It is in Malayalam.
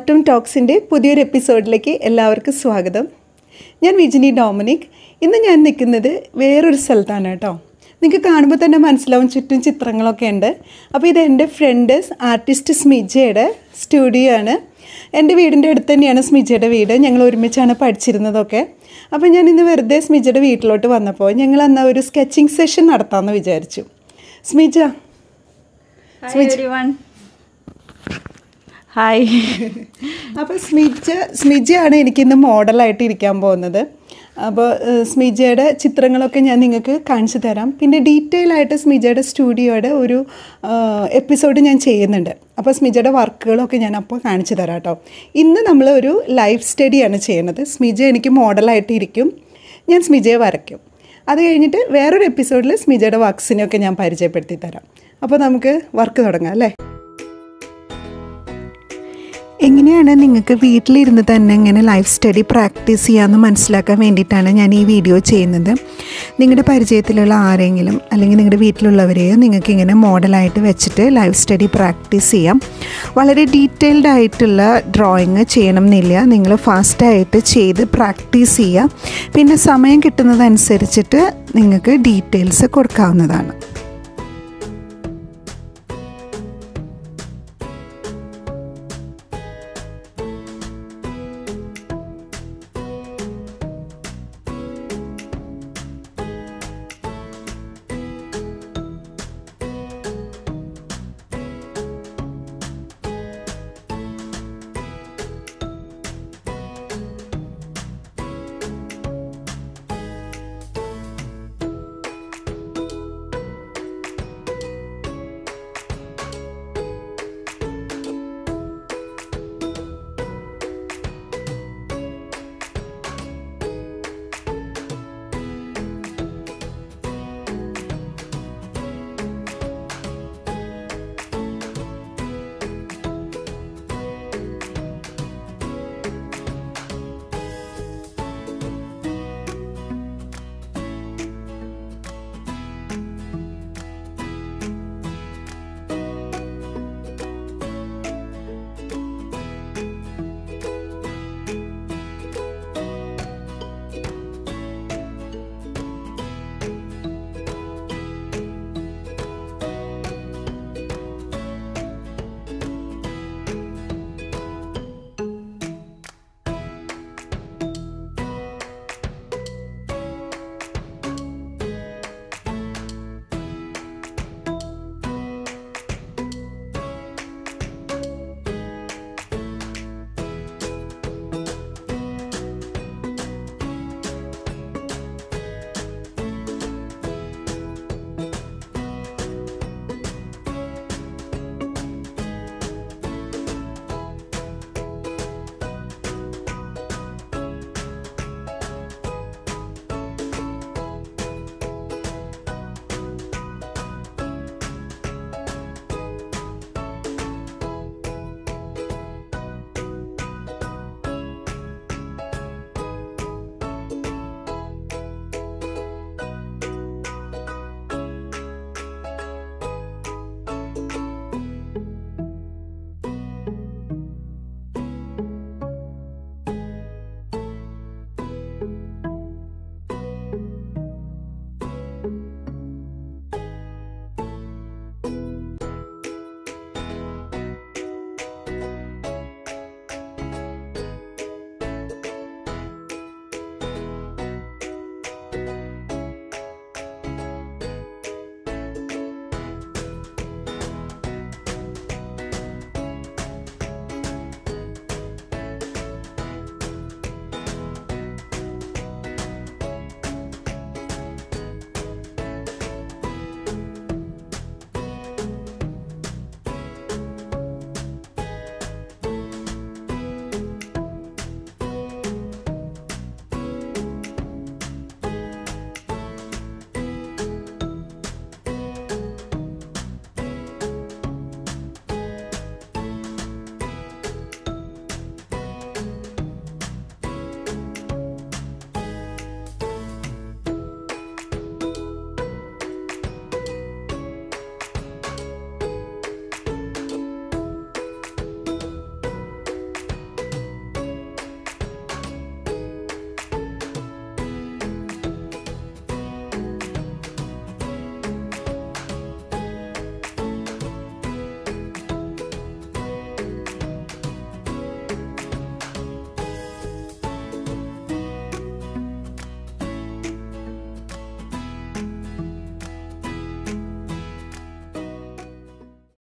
കാർട്ടൂൺ ടോക്സിൻ്റെ പുതിയൊരു എപ്പിസോഡിലേക്ക് എല്ലാവർക്കും സ്വാഗതം ഞാൻ വിജിനി ഡോമിനിക് ഇന്ന് ഞാൻ നിൽക്കുന്നത് വേറൊരു സ്ഥലത്താണ് കേട്ടോ നിങ്ങൾക്ക് കാണുമ്പോൾ തന്നെ മനസ്സിലാവും ചുറ്റും ചിത്രങ്ങളൊക്കെ ഉണ്ട് അപ്പോൾ ഇത് എൻ്റെ ഫ്രണ്ട് ആർട്ടിസ്റ്റ് സ്മിജയുടെ സ്റ്റുഡിയോ ആണ് എൻ്റെ വീടിൻ്റെ അടുത്ത് തന്നെയാണ് സ്മിജയുടെ വീട് ഞങ്ങൾ ഒരുമിച്ചാണ് പഠിച്ചിരുന്നതൊക്കെ അപ്പോൾ ഞാൻ ഇന്ന് വെറുതെ സ്മിജയുടെ വീട്ടിലോട്ട് വന്നപ്പോൾ ഞങ്ങൾ അന്ന് ഒരു സ്കെച്ചിങ് സെഷൻ നടത്താമെന്ന് വിചാരിച്ചു സ്മിജ ഹായ് എവരിവൺ ഹായ് അപ്പോൾ സ്മിജ സ്മിജയാണ് എനിക്കിന്ന് മോഡലായിട്ട് ഇരിക്കാൻ പോകുന്നത് അപ്പോൾ ഏഹ്, സ്മിജയുടെ ചിത്രങ്ങളൊക്കെ ഞാൻ നിങ്ങൾക്ക് കാണിച്ചു തരാം പിന്നെ ഡീറ്റെയിൽ ആയിട്ട് സ്മിജയുടെ സ്റ്റുഡിയോയുടെ ഒരു എപ്പിസോഡ് ഞാൻ ചെയ്യുന്നുണ്ട് അപ്പോൾ സ്മിജയുടെ വർക്കുകളൊക്കെ ഞാൻ അപ്പോൾ കാണിച്ചു തരാം കേട്ടോ ഇന്ന് നമ്മൾ ഒരു ലൈഫ് സ്റ്റഡിയാണ് ചെയ്യുന്നത് സ്മിജ എനിക്ക് മോഡലായിട്ട് ഇരിക്കും ഞാൻ സ്മിജയെ വരയ്ക്കും അത് കഴിഞ്ഞിട്ട് വേറൊരു എപ്പിസോഡിൽ സ്മിജയുടെ വർക്ക്സിനെയൊക്കെ ഞാൻ പരിചയപ്പെടുത്തി തരാം അപ്പോൾ നമുക്ക് വർക്ക് തുടങ്ങാം അല്ലേ എങ്ങനെയാണ് നിങ്ങൾക്ക് വീട്ടിലിരുന്ന് തന്നെ ഇങ്ങനെ ലൈഫ് സ്റ്റഡി പ്രാക്ടീസ് ചെയ്യാമെന്ന് മനസ്സിലാക്കാൻ വേണ്ടിയിട്ടാണ് ഞാൻ ഈ വീഡിയോ ചെയ്യുന്നത് നിങ്ങളുടെ പരിചയത്തിലുള്ള ആരെങ്കിലും അല്ലെങ്കിൽ നിങ്ങളുടെ വീട്ടിലുള്ളവരെയോ നിങ്ങൾക്ക് ഇങ്ങനെ മോഡലായിട്ട് വെച്ചിട്ട് ലൈഫ് സ്റ്റഡി പ്രാക്ടീസ് ചെയ്യാം വളരെ ഡീറ്റെയിൽഡ് ആയിട്ടുള്ള ഡ്രോയിങ് ചെയ്യണം എന്നില്ല നിങ്ങൾ ഫാസ്റ്റായിട്ട് ചെയ്ത് പ്രാക്ടീസ് ചെയ്യുക പിന്നെ സമയം കിട്ടുന്നതനുസരിച്ചിട്ട് നിങ്ങൾക്ക് ഡീറ്റെയിൽസ് കൊടുക്കാവുന്നതാണ്